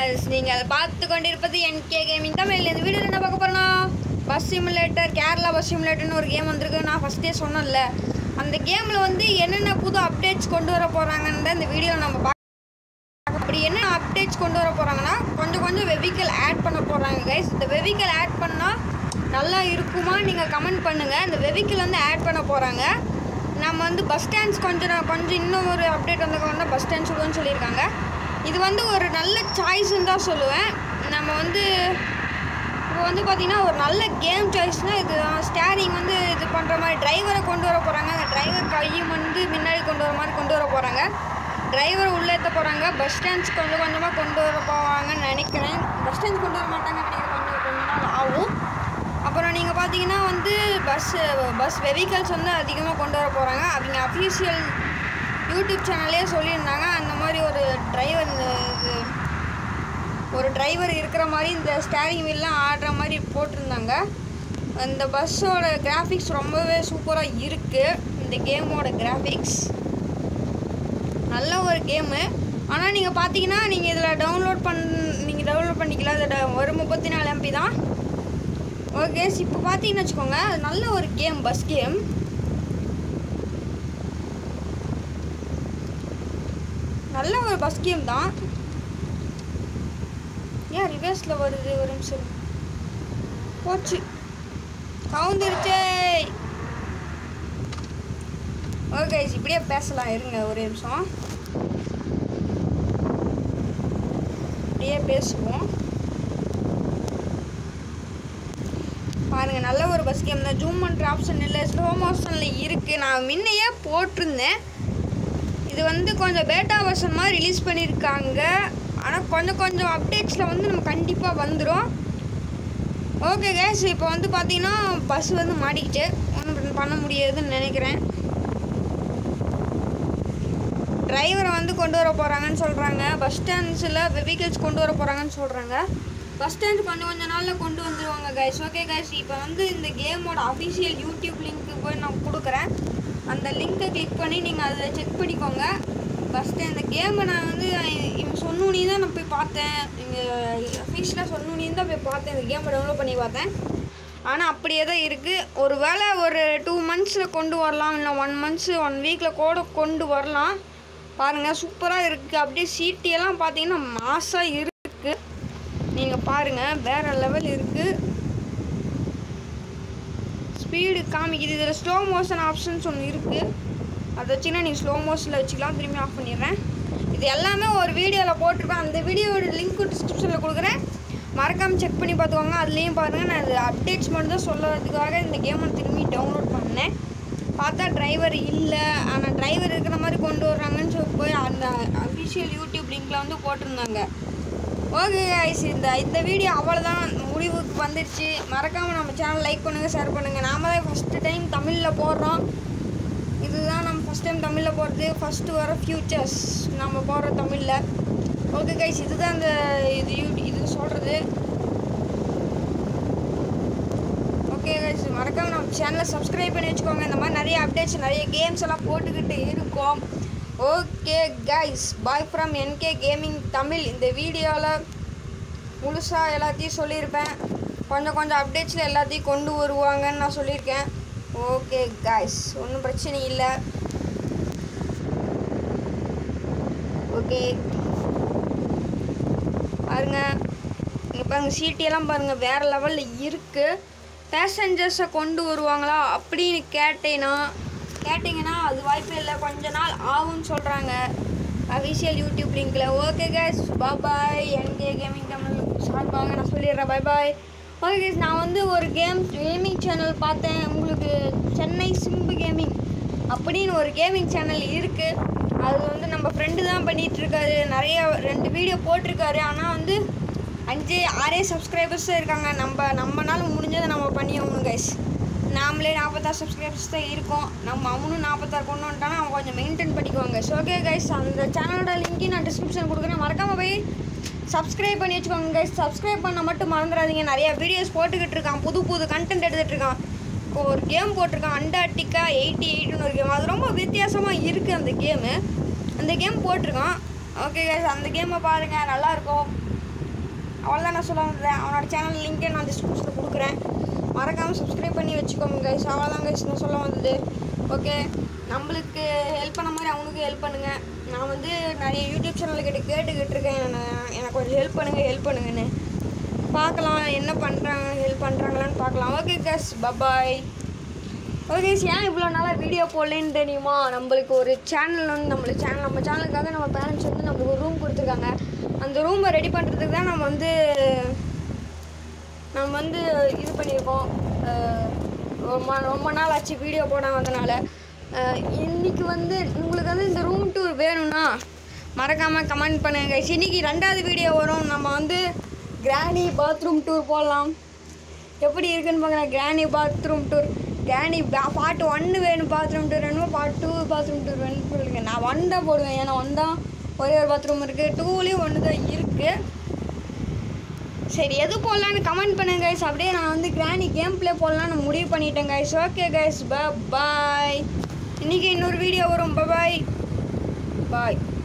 நீங்கள் பார்த்து கொண்டிருப்பது என்கே கேமிங் தமிழ் இந்த வீடியோவில் என்ன பார்க்க போறோம்னா பஸ் சிமுலேட்டர் கேரளா பஸ் சிமுலேட்டர்னு ஒரு கேம் வந்திருக்கு நான் ஃபஸ்ட்டே சொன்னேன்ல அந்த கேமில் வந்து என்னென்ன புது அப்டேட்ஸ் கொண்டு வர போகிறாங்கன்னு இந்த வீடியோவில் நம்ம பார்க்க அப்படி என்ன அப்டேட்ஸ் கொண்டு வர போகிறாங்கன்னா கொஞ்சம் கொஞ்சம் வெஹிக்கல் ஆட் பண்ண போகிறாங்க கைஸ் இந்த வெஹிக்கல் ஆட் பண்ணால் நல்லா இருக்குமா நீங்கள் கமெண்ட் பண்ணுங்கள் இந்த வெஹிக்கல் வந்து ஆட் பண்ண போகிறாங்க நம்ம வந்து பஸ் ஸ்டாண்ட்ஸ் கொஞ்சம் நான் கொஞ்சம் இன்னும் ஒரு அப்டேட் வந்ததுக்கு பஸ் ஸ்டாண்ட் சொல்லுவோன்னு சொல்லியிருக்காங்க இது வந்து ஒரு நல்ல சாய்ஸ்ன்னு தான் சொல்லுவேன் நம்ம வந்து இப்போ வந்து பார்த்தீங்கன்னா ஒரு நல்ல கேம் சாய்ஸ்னால் இது ஸ்டேரிங் வந்து இது பண்ணுற மாதிரி டிரைவரை கொண்டு வர போகிறாங்க அந்த டிரைவர் கையும் வந்து முன்னாடி கொண்டு வர மாதிரி கொண்டு வர போகிறாங்க டிரைவரை உள்ளே ஏற்ற போகிறாங்க பஸ் ஸ்டாண்ட்ஸ் கொஞ்சம் கொஞ்சமாக கொண்டு வர போவாங்கன்னு நினைக்கிறேன் பஸ் ஸ்டாண்ட்ஸ் கொண்டு வர மாட்டாங்கன்னு நினைக்கிறேன் கொஞ்சம் கொஞ்ச நாள் ஆகும் அப்புறம் நீங்கள் பார்த்தீங்கன்னா வந்து பஸ் பஸ் வெஹிக்கல்ஸ் வந்து அதிகமாக கொண்டு வர போகிறாங்க அவங்க அஃபீஷியல் யூடியூப் சேனல்லே சொல்லியிருந்தாங்க அந்த மாதிரி ஒரு டிரைவர் இந்த இது ஒரு டிரைவர் இருக்கிற மாதிரி இந்த ஸ்டேரிங் வீல்லாம் ஆடுற மாதிரி போட்டிருந்தாங்க அந்த பஸ்ஸோட கிராஃபிக்ஸ் ரொம்பவே சூப்பராக இருக்குது இந்த கேமோட கிராஃபிக்ஸ் நல்ல ஒரு கேமு ஆனால் நீங்கள் பார்த்தீங்கன்னா நீங்கள் இதில் டவுன்லோட் பண் நீங்கள் டவுன்லோட் பண்ணிக்கலாம் அதில் ஒரு முப்பத்தி நாலு எம்பி தான் ஓகே இப்போ பார்த்தீங்கன்னு வச்சுக்கோங்க அது நல்ல ஒரு கேம் பஸ் கேம் நல்ல ஒரு பஸ் கேம் தான் ஏன் ரிவர்ஸில் வருது ஒரு நிமிஷம் போச்சு கவுந்துருச்சே ஓகே இப்படியே பேசலாம் இருங்க ஒரு நிமிஷம் இப்படியே பேசுவோம் பாருங்க நல்ல ஒரு பஸ் கேம் தான் ஜூம் பண்ணுற ஆப்ஷன் இல்லை ஸ்லோ மோஷனில் இருக்குது நான் முன்னையே போட்டிருந்தேன் இது வந்து கொஞ்சம் பேட்டா வெர்ஷன் மாதிரி ரிலீஸ் பண்ணியிருக்காங்க ஆனால் கொஞ்சம் கொஞ்சம் அப்டேட்ஸில் வந்து நம்ம கண்டிப்பாக வந்துடும் ஓகே கேஸ் இப்போ வந்து பார்த்தீங்கன்னா பஸ் வந்து மாட்டிக்கிச்சு ஒன்றும் பண்ண முடியாதுன்னு நினைக்கிறேன் டிரைவரை வந்து கொண்டு வர போகிறாங்கன்னு சொல்கிறாங்க பஸ் ஸ்டாண்ட்ஸில் வெஹிக்கிள்ஸ் கொண்டு வர போகிறாங்கன்னு சொல்கிறாங்க பஸ் ஸ்டாண்ட் கொஞ்சம் கொஞ்ச நாளில் கொண்டு வந்துடுவாங்க கைஸ் ஓகே கைஸ் இப்போ வந்து இந்த கேமோட அஃபிஷியல் யூடியூப் லிங்க்கு போய் நான் கொடுக்குறேன் அந்த லிங்க்கை கிளிக் பண்ணி நீங்கள் அதை செக் பண்ணிக்கோங்க ஃபஸ்ட்டு இந்த கேமை நான் வந்து இவன் சொன்னோனே தான் நான் போய் பார்த்தேன் இங்கே அஃபீஷியலாக சொன்னோனே தான் போய் பார்த்தேன் இந்த கேமை டவுன்லோட் பண்ணி பார்த்தேன் ஆனால் அப்படியே தான் இருக்குது ஒரு வேளை ஒரு டூ மந்த்ஸில் கொண்டு வரலாம் இல்லை ஒன் மந்த்ஸு ஒன் வீக்கில் கூட கொண்டு வரலாம் பாருங்கள் சூப்பராக இருக்குது அப்படியே சீட்டியெல்லாம் பார்த்தீங்கன்னா மாசாக இருக்குது நீங்கள் பாருங்கள் வேறு லெவல் இருக்குது ஸ்பீடு காமிக்குது இதில் ஸ்லோ மோஷன் ஆப்ஷன்ஸ் ஒன்று இருக்குது அதை வச்சுன்னா நீங்கள் ஸ்லோ மோஷனில் வச்சுக்கலாம் திரும்பி ஆஃப் பண்ணிடுறேன் இது எல்லாமே ஒரு வீடியோவில் போட்டிருப்பேன் அந்த வீடியோட லிங்க்கு டிஸ்கிரிப்ஷனில் கொடுக்குறேன் மறக்காமல் செக் பண்ணி பார்த்துக்கோங்க அதுலேயும் பாருங்கள் நான் இது அப்டேட்ஸ் மட்டும் தான் சொல்லுறதுக்காக இந்த கேமை திரும்பி டவுன்லோட் பண்ணேன் பார்த்தா டிரைவர் இல்லை ஆனால் டிரைவர் இருக்கிற மாதிரி கொண்டு வர்றாங்கன்னு சொல்லி போய் அந்த அஃபிஷியல் யூடியூப் லிங்க்கில் வந்து போட்டிருந்தாங்க ஓகே ஐஸ் இந்த இந்த வீடியோ அவ்வளோதான் முடிவுக்கு வந்துடுச்சு மறக்காமல் நம்ம சேனல் லைக் பண்ணுங்கள் ஷேர் பண்ணுங்கள் நாம தான் ஃபஸ்ட்டு டைம் தமிழில் போடுறோம் இதுதான் நம்ம ஃபஸ்ட் டைம் தமிழில் போடுறது ஃபஸ்ட்டு வர ஃப்யூச்சர்ஸ் நம்ம போடுற தமிழில் ஓகே கைஸ் இதுதான் இந்த இது யூ இது சொல்கிறது ஓகே கைஸ் மறக்காமல் நம்ம சேனலை சப்ஸ்கிரைப் பண்ணி வச்சுக்கோங்க இந்த மாதிரி நிறைய அப்டேட்ஸ் நிறைய கேம்ஸ் எல்லாம் போட்டுக்கிட்டு இருக்கோம் okay guys bye from NK gaming Tamil இந்த வீடியோவில் முழுசாக எல்லாத்தையும் சொல்லியிருப்பேன் கொஞ்சம் கொஞ்சம் அப்டேட்ஸில் எல்லாத்தையும் கொண்டு வருவாங்கன்னு நான் சொல்லியிருக்கேன் ஓகே கைஸ் ஒன்றும் பிரச்சனை இல்லை ஓகே பாருங்க இங்கே பாருங்கள் சீட்டியெல்லாம் பாருங்கள் வேறு லெவலில் இருக்குது பேசஞ்சர்ஸை கொண்டு வருவாங்களா அப்படின்னு கேட்டேன்னா கேட்டிங்கன்னா அது வாய்ப்பே இல்லை கொஞ்ச நாள் ஆகும்னு சொல்கிறாங்க அஃபிஷியல் யூடியூப் லிங்க்கில் okay guys bye NK gaming Tamil சார்பாக நான் சொல்லிடுறேன் பாய் பாய் ஓகே கேஸ் நான் வந்து ஒரு கேம் கேமிங் சேனல் பார்த்தேன் உங்களுக்கு சென்னை சிம்பு கேமிங் அப்படின்னு ஒரு கேமிங் சேனல் இருக்குது அது வந்து நம்ம ஃப்ரெண்டு தான் பண்ணிகிட்ருக்காரு நிறைய ரெண்டு வீடியோ போட்டிருக்காரு ஆனால் வந்து அஞ்சு ஆறே சப்ஸ்கிரைபர்ஸ் தான் இருக்காங்க நம்ம நம்மனால முடிஞ்சதை நம்ம பண்ணி ஆகணும் கைஸ் நாமளே நாற்பத்தாறு சப்ஸ்கிரைபர்ஸ் தான் இருக்கோம் நம்ம அவனும் நாற்பத்தாறு கொண்டு வந்துட்டானா அவன் கொஞ்சம் மெயின்டைன் பண்ணிக்குவாங்க ஸோ ஓகே கைஸ் அந்த சேனலோட லிங்க்கையும் நான் டிஸ்கிரிப்ஷன் கொடுக்குறேன் மறக்காமல் போய் சப்ஸ்கிரைப் பண்ணி வச்சுக்கோங்க கைஸ் சப்ஸ்கிரைப் பண்ண மட்டும் மறந்துடாதீங்க நிறைய வீடியோஸ் போட்டுக்கிட்டு இருக்கான் புது புது கண்டென்ட் எடுத்துகிட்டு இருக்கான் இப்போ ஒரு கேம் போட்டிருக்கான் அண்டார்டிகா எயிட்டி எயிட்னு ஒரு கேம் அது ரொம்ப வித்தியாசமாக இருக்குது அந்த கேமு அந்த கேம் போட்டிருக்கான் ஓகே கைஸ் அந்த கேமை பாருங்கள் நல்லாயிருக்கும் அவ்வளோதான் நான் சொல்ல வந்தேன் அவனோட சேனல் லிங்க்கை நான் டிஸ்கிரிப்ஷனில் கொடுக்குறேன் மறக்காமல் சப்ஸ்கிரைப் பண்ணி வச்சுக்கோங்க கைஸ் அவ்வளோதான் கைஸ் நான் சொல்ல வந்தது ஓகே நம்மளுக்கு ஹெல்ப் பண்ண மாதிரி அவனுக்கு ஹெல்ப் பண்ணுங்கள் நான் வந்து நிறைய யூடியூப் சேனல்கிட்ட கேட்டுக்கிட்டு இருக்கேன் என்ன- எனக்கு கொஞ்சம் ஹெல்ப் பண்ணுங்கள் ஹெல்ப் பண்ணுங்கன்னு பார்க்கலாம் என்ன பண்ணுறாங்க ஹெல்ப் பண்ணுறாங்களான்னு பார்க்கலாம் ஓகே கஸ் பபாய் ஓகே ஏன் இவ்வளோ நாளாக வீடியோ போடலன்னு தெரியுமா நம்மளுக்கு ஒரு சேனல் வந்து நம்மளுக்கு சேனல் நம்ம சேனலுக்காக நம்ம பேரண்ட்ஸ் வந்து நம்மளுக்கு ஒரு ரூம் கொடுத்துருக்காங்க அந்த ரூமை ரெடி பண்ணுறதுக்கு தான் நம்ம வந்து நம்ம வந்து இது பண்ணியிருக்கோம் அஹ் ரொம்ப ரொம்ப நாள் ஆச்சு வீடியோ போடாம வந்தனால அஹ் இன்னைக்கு வந்து உங்களுக்கு வந்து இந்த ரூம் டூர் வேணும்னா மறக்காமல் கமெண்ட் பண்ணுங்க guys. இன்னைக்கு ரெண்டாவது வீடியோ வரும் நம்ம வந்து கிராணி பாத்ரூம் டூர் போடலாம் எப்படி இருக்குன்னு பார்க்குறேன் கிராணி பாத்ரூம் டூர் கிராணி பார்ட் ஒன்று வேணும் பாத்ரூம் டூர் வேணும் பார்ட் டூ பாத்ரூம் டூர் வேணும்னு சொல்லுங்க நான் ஒன் தான் போடுவேன் ஏன்னா ஒன் தான் ஒரே ஒரு பாத்ரூம் இருக்குது டூலேயும் ஒன்று தான் இருக்குது சரி எது போடலான்னு கமெண்ட் பண்ணுங்க கைஸ் அப்படியே நான் வந்து கிராணி கேம் ப்ளே போடலான்னு முடிவு பண்ணிட்டேன் கைஸ் ஓகே கைஸ் பாய் இன்னைக்கு இன்னொரு வீடியோ வரும் பாய் பாய்